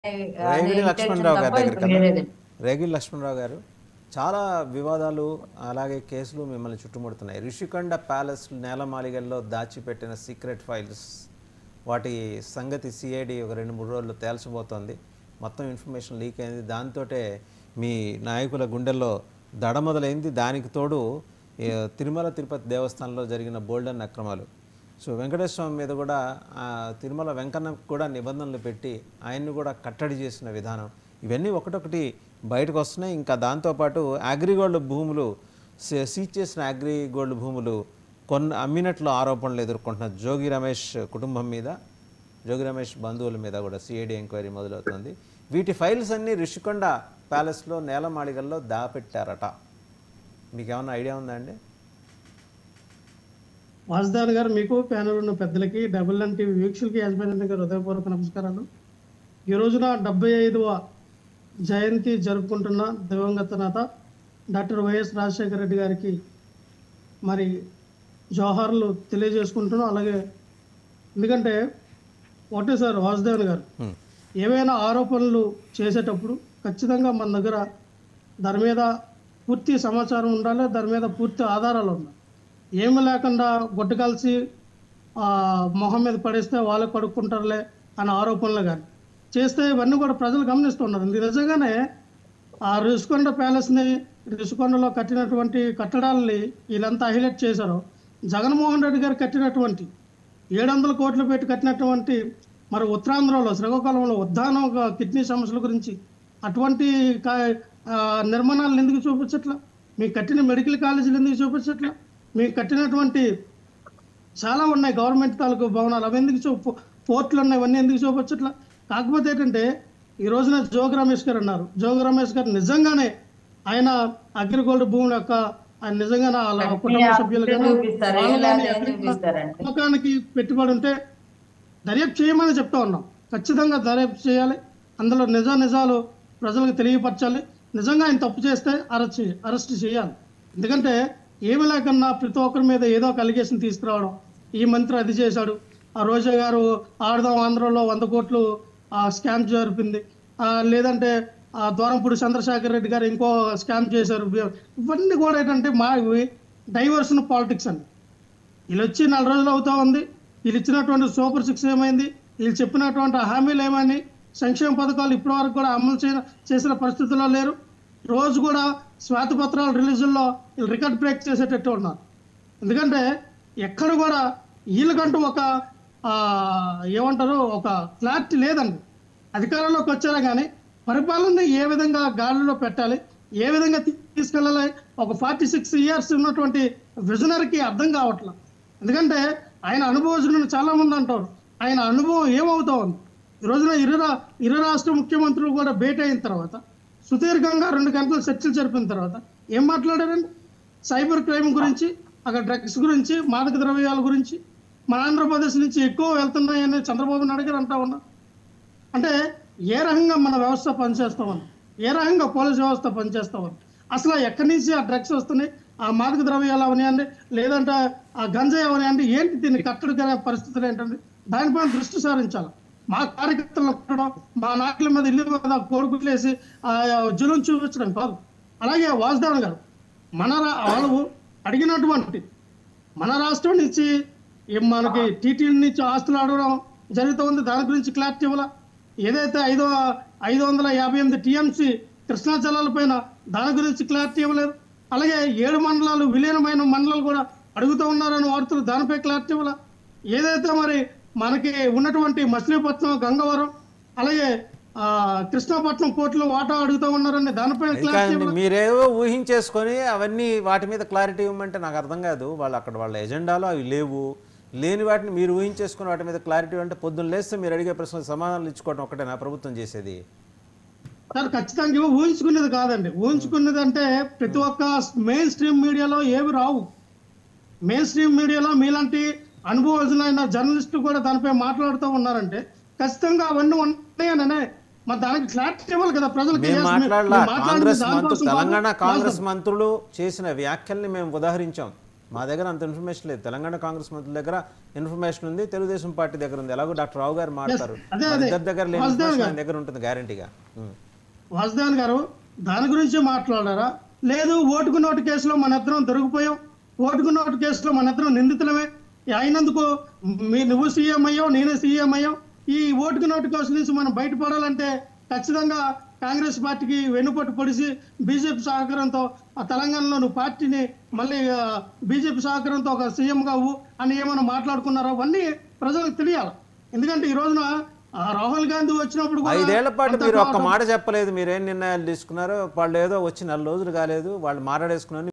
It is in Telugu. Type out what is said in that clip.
రేగిడి లక్ష్మణరావు గారి దగ్గరికి వేరేది వెళ్దాం. రేగిడి లక్ష్మణరావు గారు చాలా వివాదాలు అలాగే కేసులు మిమ్మల్ని చుట్టుముడుతున్నాయి రిషికొండ ప్యాలెస్ నేలమాలిగల్లో దాచిపెట్టిన సీక్రెట్ ఫైల్స్ వాటి సంగతి సిఐడి ఒక రెండు మూడు రోజుల్లో తేల్చబోతోంది మొత్తం ఇన్ఫర్మేషన్ లీక్ అయింది దాంతోటే మీ నాయకుల గుండెల్లో దడ మొదలైంది దానికి తోడు ఏ, తిరుమల తిరుపతి దేవస్థానంలో జరిగిన బోల్డన్ అక్రమాలు సో వెంకటేశ్వర స్వామి మీద కూడా ఆ, తిరుమల వెంకన్నకు కూడా నిబంధనలు పెట్టి ఆయన్ని కూడా కట్టడి చేసిన విధానం ఇవన్నీ ఒకటొకటి బయటకు వస్తున్నాయి ఇంకా దాంతోపాటు అగ్రిగోల్డ్ భూములు సీ- సీజ్ చేసిన అగ్రిగోల్డ్ భూములు కొన్ని అమ్మినట్లు ఆరోపణలు ఎదుర్కొంటున్న జోగి రమేష్ కుటుంబం మీద జోగి రమేష్ బంధువుల మీద కూడా సిఐడి ఎంక్వైరీ మొదలవుతుంది వీటి ఫైల్స్ అన్నీ ఋషికొండ ప్యాలెస్లో నేలమాళిగల్లో దాపెట్టారట మీకు ఏమైనా ఐడియా ఉందా అండి వాసుదాన్ గారు మీకు ప్యానల్ ఉన్న పెద్దలకి డబుల్ ఎన్ టీవీ వీక్షకులకి యాజమాన్యం గారు హృదయపూర్వక నమస్కారాలు ఈ రోజున డెబ్బై ఐదవ జయంతి జరుపుకుంటున్న దివంగత నేత డాక్టర్ వైఎస్ రాజశేఖర రెడ్డి గారికి మరి జోహార్లు తెలియజేసుకుంటున్నాం అలాగే ఎందుకంటే ఒకటే సార్ వాసుదేవన్ గారు హ్మ్. ఏవైనా ఆరోపణలు చేసేటప్పుడు ఖచ్చితంగా మన దగ్గర దాని మీద పూర్తి సమాచారం ఉండాలి దాని మీద పూర్తి ఆధారాలు ఉండాలి ఏమి లేకుండా గుడ్డ కలిసి ఆ, మొహం మీద పడేస్తే వాళ్ళు కడుక్కుంటారులే అనే ఆరోపణలు కానీ చేస్తే ఇవన్నీ కూడా ప్రజలు గమనిస్తున్నారు ఇది నిజంగానే ఆ రిషికొండ ప్యాలెస్ని రిషికొండలో కట్టినటువంటి కట్టడాలని వీళ్ళంతా హైలైట్ చేశారు జగన్మోహన్ రెడ్డి గారు కట్టినటువంటి ఏడు వందల కోట్లు పెట్టి కట్టినటువంటి మరి ఉత్తరాంధ్రలో శ్రీకాకుళంలో ఉద్దానం ఒక కిడ్నీ సమస్యల గురించి అటువంటి కా- ఆ, నిర్మాణాలను ఎందుకు చూపించట్లా మీకు కట్టిన మెడికల్ కాలేజీలు ఎందుకు చూపించట్లా మీకు కట్టినటువంటి చాలా ఉన్నాయి గవర్నమెంట్ తాలూకు భవనాలు అవి ఎందుకు చూ పో- పోర్ట్లు ఉన్నాయి అవన్నీ ఎందుకు చూపించట్లా కాకపోతే ఏంటంటే ఈ రోజున జోగి రమేష్ గారు అన్నారు జోగి రమేష్ గారు నిజంగానే ఆయన అగ్రిగోల్డ్ భూముల యొక్క ఆయన నిజంగానే వాళ్ళ కుటుంబ సభ్యులు కానీ చూపిస్తారు ఏం వాళ్ళు లేదు కానీ ఏం చూపిస్తారండి నమ్మకానికి పెట్టుబడి ఉంటే దర్యాప్తు చేయమని చెప్తా ఉన్నాం ఖచ్చితంగా దర్యాప్తు చేయాలి అందులో నిజ నిజాలు ప్రజలకు తెలియపరచాలి నిజంగా ఆయన తప్పు చేస్తే అరెస్ట్ చేయ అరెస్ట్ చేయాలి ఎందుకంటే ఏమి లేకన్నా ప్రతి ఒక్కరి మీద ఏదో ఒక అలిగేషన్ తీసుకురావడం ఈ మంత్రి అది చేశాడు ఆ రోజా గారు ఆడదాం ఆంధ్రలో వంద కోట్లు ఆ స్కామ్ జరిపింది ఆ, లేదంటే ఆ ద్వారంపూడి చంద్రశేఖర్ రెడ్డి గారు ఇంకో స్కామ్ చేశారు ఇవన్నీ కూడా ఏంటంటే మా డైవర్షన్ పాలిటిక్స్ అండి వీళ్ళు వచ్చి నాలుగు రోజులు అవుతా ఉంది వీళ్ళు ఇచ్చినటువంటి సూపర్ సిక్స్ ఏమైంది వీళ్ళు చెప్పినటువంటి హామీలు ఏమైంది సంక్షేమ పథకాలు ఇప్పటి వరకు కూడా అమలు చేయ చేసిన పరిస్థితుల్లో లేరు రోజు కూడా శ్వేతపత్రాల రిలీజుల్లో వీళ్ళు రికార్డ్ బ్రేక్ చేసేటట్టు ఉన్నారు ఎందుకంటే ఎక్కడ కూడా వీళ్ళకంటూ ఒక ఆ, ఏమంటారు ఒక క్లారిటీ లేదండి అధికారంలోకి వచ్చారా కానీ పరిపాలన ఏ విధంగా గాలిలో పెట్టాలి ఏ విధంగా తీసుకెళ్ళాలి ఒక ఫార్టీ సిక్స్ ఇయర్స్ ఉన్నటువంటి విజనరీకి అర్థం కావట్లేదు ఎందుకంటే ఆయన అనుభవజ్ఞులు చాలా మంది అంటారు ఆయన అనుభవం ఏమవుతా ఉంది ఈ రోజున ఇరు రా ఇరు రాష్ట్ర ముఖ్యమంత్రులు కూడా భేటీ అయిన తర్వాత సుదీర్ఘంగా రెండు గంటలు చర్చలు జరిపిన తర్వాత ఏం మాట్లాడారండి సైబర్ క్రైమ్ గురించి అక్కడ డ్రగ్స్ గురించి మాదక ద్రవ్యాల గురించి మన ఆంధ్రప్రదేశ్ నుంచి ఎక్కువ వెళ్తున్నాయని చంద్రబాబు నాయుడు గారు అంటా ఉన్నారు అంటే ఏ రకంగా మన వ్యవస్థ పనిచేస్తామని ఏ రకంగా పోలీస్ వ్యవస్థ పనిచేస్తామని అసలు ఎక్కడి నుంచి ఆ డ్రగ్స్ వస్తున్నాయి ఆ మాదక ద్రవ్యాలు అవనివ్వండి లేదంటే ఆ గంజాయి అవనివ్వండి ఏంటి దీన్ని కట్టడి పరిస్థితులు ఏంటండి దానిపైన దృష్టి సారించాలి మా కార్యకర్తలను కొట్టడం మా నాయకుల మీద ఇల్లు మీద కోరుకులేసి ఆ జులుం చూపించడం కాదు అలాగే వాసుదేవన్ గారు మన రా- వాళ్ళు అడిగినటువంటి మన రాష్ట్రం నుంచి ఏం మనకి టీటీ నుంచి ఆస్తులు అడగడం జరుగుతూ ఉంది దాని గురించి క్లారిటీ ఇవ్వాల ఏదైతే ఐదో ఐదు వందల యాభై ఎనిమిది టీఎంసీ కృష్ణా జలాలపైన దాని గురించి క్లారిటీ ఇవ్వలేదు అలాగే ఏడు మండలాలు విలీనమైన మండలాలు కూడా అడుగుతూ ఉన్నారని వార్తలు దానిపై క్లారిటీ ఇవ్వాల ఏదైతే మరి మనకి ఉన్నటువంటి మచిలీపట్నం గంగవరం అలాగే ఆ, కృష్ణాపట్నం పోర్టులో వాటా అడుగుతూ ఉన్నారని దానిపైన క్లారిటీ కాదండి ఇవ్వాల మీరేవో ఊహించేసుకొని అవన్నీ వాటి మీద క్లారిటీ ఇవ్వమంటే నాకు అర్థం కాదు వాళ్ళు అక్కడ వాళ్ళ ఎజెండాలో అవి లేవు లేని వాటిని మీరు ఊహించేసుకుని వాటి మీద క్లారిటీ అంటే పొద్దున్న లేస్తే మీరు అడిగే ప్రశ్నలకు సమాధానాలు ఇచ్చుకోవడం ఒకటే నా ప్రభుత్వం చేసేది సార్ ఖచ్చితంగా ఇవి ఊహించుకునేది కాదండి ఊహించుకునేది అంటే ప్రతి ఒక్క మెయిన్ స్ట్రీమ్ మీడియాలో ఏవి రావు మెయిన్ స్ట్రీమ్ మీడియాలో మీలాంటి అనుభవజ్ఞులైన జర్నలిస్టులు కూడా దానిపై మాట్లాడుతూ ఉన్నారంటే ఖచ్చితంగా అవన్నీ ఉన్నాయనే మరి దానికి క్లారిటీ ఇవ్వాలి కదా ప్రజలకి మేము Yes, మీ- మాట్లాడలా మీరు మాట్లాడింది కాంగ్రెస్ దానికోసం మంత్రులు కాదు. తెలంగాణ కాదు కాంగ్రెస్ సార్. మంత్రులు చేసిన వ్యాఖ్యల్ని మేము ఉదాహరించాం మా దగ్గర అంత ఇన్ఫర్మేషన్ లేదు తెలంగాణ కాంగ్రెస్ మంత్రుల దగ్గర ఇన్ఫర్మేషన్ ఉంది తెలుగుదేశం పార్టీ దగ్గర ఉంది ఎలాగో డాక్టర్ రావు గారు మాట్లాడతారు అదే, మన అదే. ఇద్దరి దగ్గర లేని వాసుదేవ్ ఇన్ఫర్మేషన్ గారు. ఆయన దగ్గర ఉంటుంది గ్యారంటీగా వాసుదేవన్ గారు దాని గురించి మాట్లాడారా లేదు ఓటుకు నోటు కేసులో మన ఇద్దరం దొరికిపోయాం ఓటుకు నోటు కేసులో మన ఇద్దరం నిందితులమే అయినందుకు మీ నువ్వు సీఎం అయ్యావు నేను సీఎం అయ్యాం ఈ ఓటుకు నోటు కేసు నుంచి మనం బయటపడాలంటే ఖచ్చితంగా కాంగ్రెస్ పార్టీకి వెన్నుపోటు పొడిచి బీజేపీ సహకారంతో ఆ తెలంగాణలో నువ్వు పార్టీని మళ్ళీ బీజేపీ సహకారంతో ఒక సీఎం కావు అని ఏమైనా మాట్లాడుకున్నారో అవన్నీ ప్రజలకు తెలియాలి ఎందుకంటే ఈ రోజున ఆ రాహుల్ గాంధీ వచ్చినప్పుడు కూడా ఐదేళ్ల పాటు అంతా మీరు ఒక్క కావటం- మాట చెప్పలేదు మీరు ఏం నిర్ణయాలు తీసుకున్నారో వాళ్ళు ఏదో వచ్చి నెల రోజులు కాలేదు వాళ్ళు మాట్లాడేసుకున్నారు